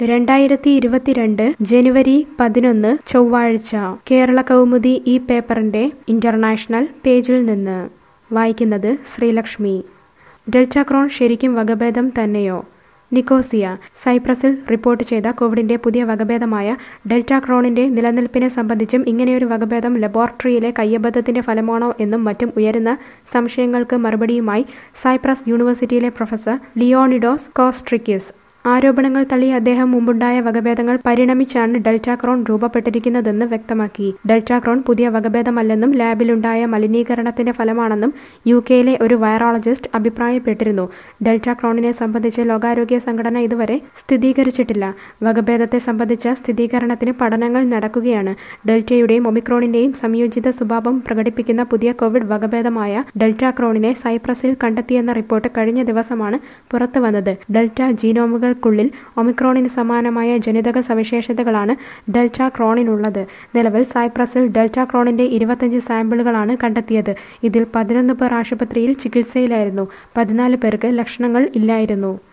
രണ്ടായിരത്തി ഇരുപത്തിരണ്ട് ജനുവരി പതിനൊന്ന് ചൊവ്വാഴ്ച കേരള കൗമുദി ഈ പേപ്പറിന്റെ ഇന്റർനാഷണൽ പേജിൽ നിന്ന് വായിക്കുന്നത് ശ്രീലക്ഷ്മി ഡെൽറ്റാക്രോൺ ശരിക്കും വകഭേദം തന്നെയോ നിക്കോസിയ സൈപ്രസിൽ റിപ്പോർട്ട് ചെയ്ത കോവിഡിന്റെ പുതിയ വകഭേദമായ ഡെൽറ്റാക്രോണിന്റെ നിലനിൽപ്പിനെ സംബന്ധിച്ചും ഇങ്ങനെയൊരു വകഭേദം ലബോറട്ടറിയിലെ കയ്യബദ്ധത്തിന്റെ ഫലമാണോ എന്നും മറ്റും ഉയരുന്ന സംശയങ്ങൾക്ക് മറുപടിയുമായി സൈപ്രസ് യൂണിവേഴ്സിറ്റിയിലെ പ്രൊഫസർ ലിയോണിഡോസ് കോസ്ട്രിക്കിസ് ആരോപണങ്ങൾ തള്ളിയ അദ്ദേഹം മുമ്പുണ്ടായ വകഭേദങ്ങൾ പരിണമിച്ചാണ് ഡെൽറ്റാക്രോൺ രൂപപ്പെട്ടിരിക്കുന്നതെന്ന് വ്യക്തമാക്കി ഡെൽറ്റാക്രോൺ പുതിയ വകഭേദമല്ലെന്നും ലാബിലുണ്ടായ മലിനീകരണത്തിന്റെ ഫലമാണെന്നും യു കെയിലെ ഒരു വൈറോളജിസ്റ്റ് അഭിപ്രായപ്പെട്ടിരുന്നു ഡെൽറ്റാക്രോണിനെ സംബന്ധിച്ച് ലോകാരോഗ്യ സംഘടന ഇതുവരെ സ്ഥിരീകരിച്ചിട്ടില്ല വകഭേദത്തെ സംബന്ധിച്ച സ്ഥിരീകരണത്തിന് പഠനങ്ങൾ നടക്കുകയാണ് ഡെൽറ്റയുടെയും ഒമിക്രോണിന്റെയും സംയോജിത സ്വഭാവം പ്രകടിപ്പിക്കുന്ന പുതിയ കോവിഡ് വകഭേദമായ ഡെൽറ്റാക്രോണിനെ സൈപ്രസിൽ കണ്ടെത്തിയെന്ന റിപ്പോർട്ട് കഴിഞ്ഞ ദിവസമാണ് പുറത്തുവന്നത് ഡെൽറ്റ ജീനോമുകൾ ക്കുള്ളിൽ ഒമിക്രോണിന് സമാനമായ ജനിതക സവിശേഷതകളാണ് ഡെൽറ്റ ക്രോണിനുള്ളത് നിലവിൽ സൈപ്രസിൽ ഡെൽറ്റ ക്രോണിന്റെ ഇരുപത്തഞ്ച് സാമ്പിളുകളാണ് കണ്ടെത്തിയത് ഇതിൽ പതിനൊന്ന് പേർ ആശുപത്രിയിൽ ചികിത്സയിലായിരുന്നു പതിനാല് പേർക്ക് ലക്ഷണങ്ങൾ ഇല്ലായിരുന്നു